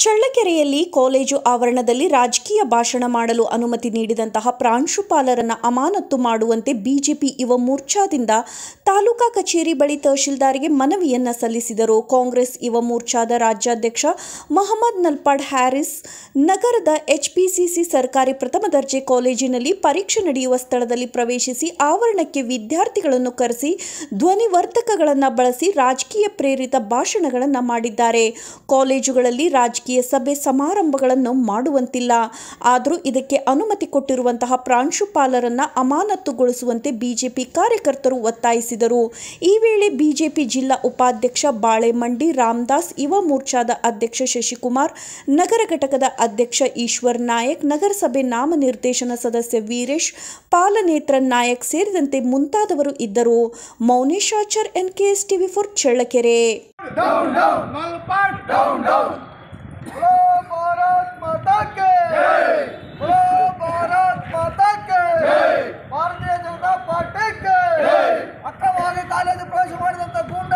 ಚಳ್ಳಕೆರೆಯಲ್ಲಿ college ಆವರಣದಲ್ಲಿ ರಾಜಕೀಯ ಭಾಷಣ ಮಾಡಲು ಅನುಮತಿ ನೀಡಿದಂತಹ ಪ್ರಾಂಶುಪಾಲರನ್ನ ಅಮಾನತು ಮಾಡುವಂತೆ ಬಿಜೆಪಿ ಯುವ ಮೋರ್ಚಾದಿಂದ ತಾಲೂಕಾ ಕಚೇರಿ ಬಳಿ ತಹಶೀಲ್ದಾರ್ಗೆ ಮನವಿಯನ್ನ ಸಲ್ಲಿಸಿದರು ಕಾಂಗ್ರೆಸ್ ಯುವ ಮೋರ್ಚಾದ ರಾಜ್ಯಾಧ್ಯಕ್ಷ ಮೊಹಮ್ಮದ್ ನಲ್ಪಾಡ್ ಹ್ಯಾರಿಸ್ ನಗರದ ಎಚ್ಪಿಸಿಸಿ ಸರ್ಕಾರಿ ಪ್ರಥಮ ದರ್ಜೆ ಕಾಲೇಜಿನಲ್ಲಿ ಪರೀಕ್ಷೆ ನಡೆಯುವ ಸ್ಥಳದಲ್ಲಿ ಪ್ರವೇಶಿಸಿ ಆವರಣಕ್ಕೆ ವಿದ್ಯಾರ್ಥಿಗಳನ್ನು ಕರೆಸಿ ಧ್ವನಿವರ್ಧಕಗಳನ್ನು ಬಳಸಿ ರಾಜಕೀಯ ಪ್ರೇರಿತ ಭಾಷಣಗಳನ್ನು ಮಾಡಿದ್ದಾರೆ ಕಾಲೇಜುಗಳಲ್ಲಿ ರಾಜಕೀಯ ಸಭೆ ಸಮಾರಂಭಗಳನ್ನು ಮಾಡುವಂತಿಲ್ಲ ಆದರೂ ಇದಕ್ಕೆ ಅನುಮತಿ ಕೊಟ್ಟಿರುವಂತಹ ಪ್ರಾಂಶುಪಾಲರನ್ನ ಅಮಾನತುಗೊಳಿಸುವಂತೆ ಬಿಜೆಪಿ ಕಾರ್ಯಕರ್ತರು ಒತ್ತಾಯಿಸಿದರು ಈ ವೇಳೆ ಬಿಜೆಪಿ ಜಿಲ್ಲಾ ಉಪಾಧ್ಯಕ್ಷ ಬಾಳೆಮಂಡಿ ರಾಮದಾಸ್ ಯುವ ಮೋರ್ಚಾದ ಅಧ್ಯಕ್ಷ ಶಶಿಕುಮಾರ್ ನಗರ ಘಟಕದ ಅಧ್ಯಕ್ಷ ಈಶ್ವರ್ ನಾಯಕ್ ನಗರಸಭೆ ನಾಮನಿರ್ದೇಶನ ಸದಸ್ಯ ವೀರೇಶ್ ಪಾಲನೇತ್ರ ನಾಯಕ್ ಸೇರಿದಂತೆ ಮುಂತಾದವರು ಇದ್ದರು Mouneshachar NKS TV four Challakere down, down, Malpat, down, down. बोलो भारत माता के बोलो भारत माता के ಭಾರತೀಯ ಜನತಾ ಪಾರ್ಟಿ ಅಕ್ರಮವಾಗಿ ಕಾಲೇಜು ಪ್ರವೇಶ ಮಾಡಿದಂತ ಗೂಂಡ